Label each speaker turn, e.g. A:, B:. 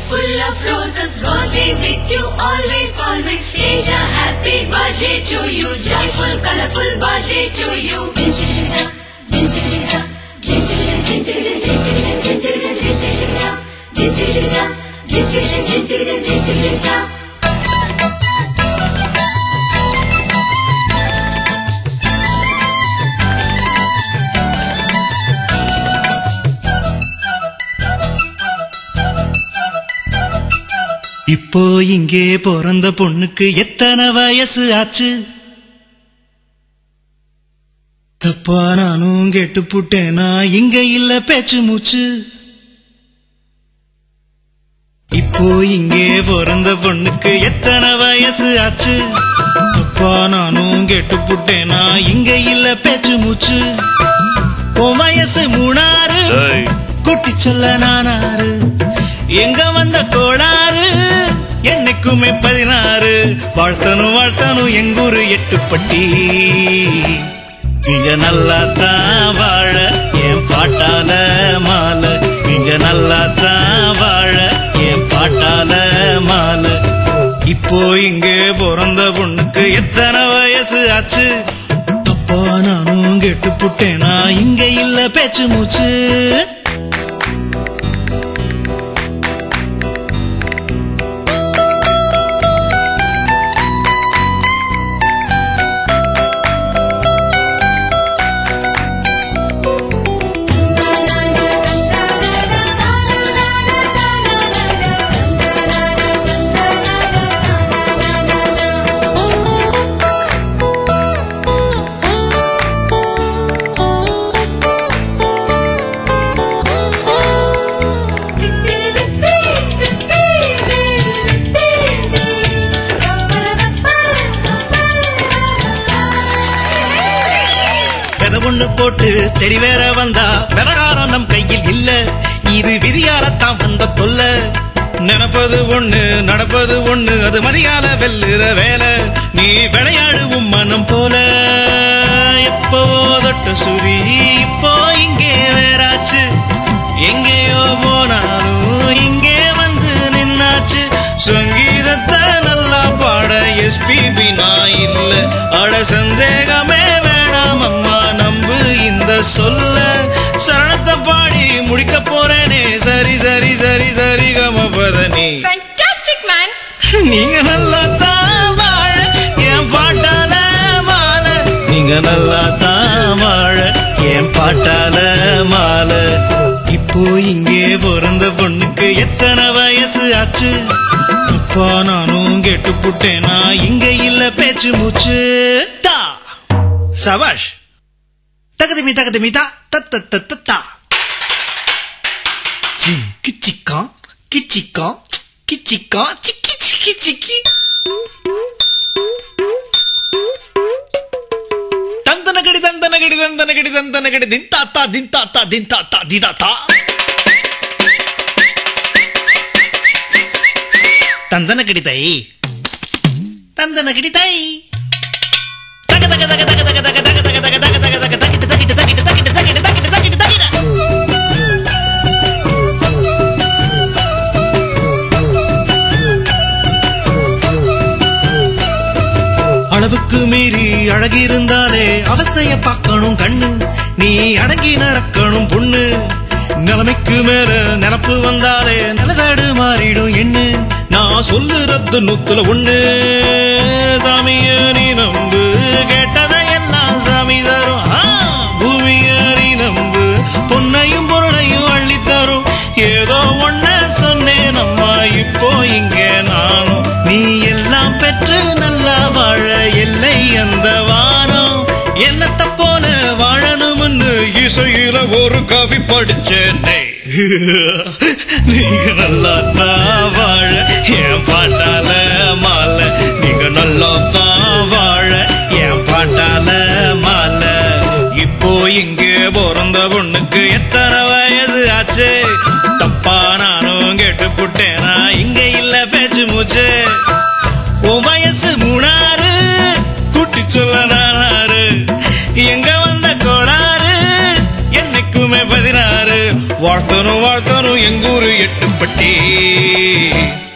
A: full of roses, birthday with you always, always. Teja, happy birthday to you, joyful, colorful birthday to you.
B: இப்போ இங்கே பிறந்த பொண்ணுக்கு எத்தனை வயசு ஆச்சு தப்பா நானும் கேட்டு புட்டேனா இங்க இல்ல பேச்சு மூச்சு இப்போ இங்கே பிறந்த பொண்ணுக்கு எத்தனை வயசு ஆச்சு தப்பா நானும் கேட்டு புட்டேனா இங்க இல்ல பேச்சு மூச்சு உன் வயசு மூணாறு குட்டி சொல்ல நானாரு எங்க வந்த கோளாறு என்னைக்குமே பதினாறு வாழ்த்தனும் வாழ்த்தனும் எங்கூரு எட்டுப்பட்டி இங்க நல்லா தான் வாழ என் பாட்டால மாலை இங்க நல்லா தான் வாழ என் பாட்டால மாலை இப்போ இங்கே பிறந்த பொண்ணுக்கு எத்தனை வயசு ஆச்சு அப்பா நானும் கெட்டு புட்டேனா இங்க இல்ல பேச்சு மூச்சு வித ஒண்ணு போட்டு செடி வேற வந்தா விவகாரம் நம் கையில் இல்ல இது விதியாலத்தான் வந்த தொல்ல நினைப்பது ஒண்ணு நடப்பது ஒண்ணு அது மதியால வெல்லுற வேலை நீ விளையாடுவும் மனம் போல எப்போ தொட்ட சுரி இப்போ இங்கே வேறாச்சு எங்கேயோ போனாலும் இங்கே வந்து நின்னாச்சு சங்கீதத்தை நல்லா பாட எஸ்பிபி நான் இல்ல அட சந்தேகமே வேணாம் அம்மா நம்பு இந்த சொல்ல சரணத்தை பாடி முடிக்க போறேனே சரி சரி சரி சரி கமபதனி
A: Fantastic, man!
B: நீங்க நல்லா தான் வாழ என் பாட்டால மால நீங்க நல்லா தான் வாழ என் பாட்டால மால இப்போ இங்கே பிறந்த பொண்ணுக்கு எத்தனை வயசு ஆச்சு அப்பா நானும் கேட்டு புட்டேனா இங்க இல்ல பேச்சு மூச்சு தா சபாஷ் தகதமி தகதமி தா தத்த தத்த தா ஜிம் கிச்சிக்கா கிச்சிக்கா கிச்சிக்கா சிக்கி சிக்கி சிக்கி தந்தனகடி தந்தனகடி தந்தனகடி தந்தனகடி தின் தாத்தா தின் தாத்தா தின் தாத்தா திதாத்தா தந்தனகடி தை தந்தனகடி தை தக தக தக தக தக தக தக தக தக தக தக தக தகிட்டு தகிட்டு தகிட்டு தகிட்டு தகிட்டு தகிட்டு தகிட்டு தகிட்டு அளவுக்கு மீறி அழகிருந்தாலே அவஸ்தைய பார்க்கணும் கண்ணு நீ அடங்கி நடக்கணும் பொண்ணு நிலைமைக்கு மேல நினப்பு வந்தாலே நிலதாடு மாறிடும் எண்ணு நான் சொல்லுறது நூத்துல ஒண்ணு சாமிய நீ நம்பு கேட்டதையெல்லாம் சாமி தரும் ஆ, பூமிய நீ நம்பு பொன்னையும் பொருளையும் அள்ளி தரும் ஏதோ ஒண்ண சொன்னேன் அம்மா இப்போ இங்க நானும் நீ எல்லாம் பெற்று நல்லா வாழ எல்லை அந்த வானம் என்னத்த போல வாழணும்னு இசையில ஒரு கவி படிச்சேனே நீங்க நல்லா தான் வாழ என் பாட்டால மாலை நீங்க நல்லா தான் வாழ என் பாட்டால மாலை இப்போ இங்கே பிறந்த பொண்ணுக்கு எத்தனை வயசு ஆச்சு தப்பா நானும் கேட்டு புட்டேனா இங்க இல்ல பேச்சு மூச்சு உன் வயசு மூணாறு கூட்டி சொல்ல நானாரு எங்க வந்த கோளாறு என்னைக்குமே பதினாறு வாழ்த்தனும் வாழ்த்தனும் எங்கூரு எட்டுப்பட்டி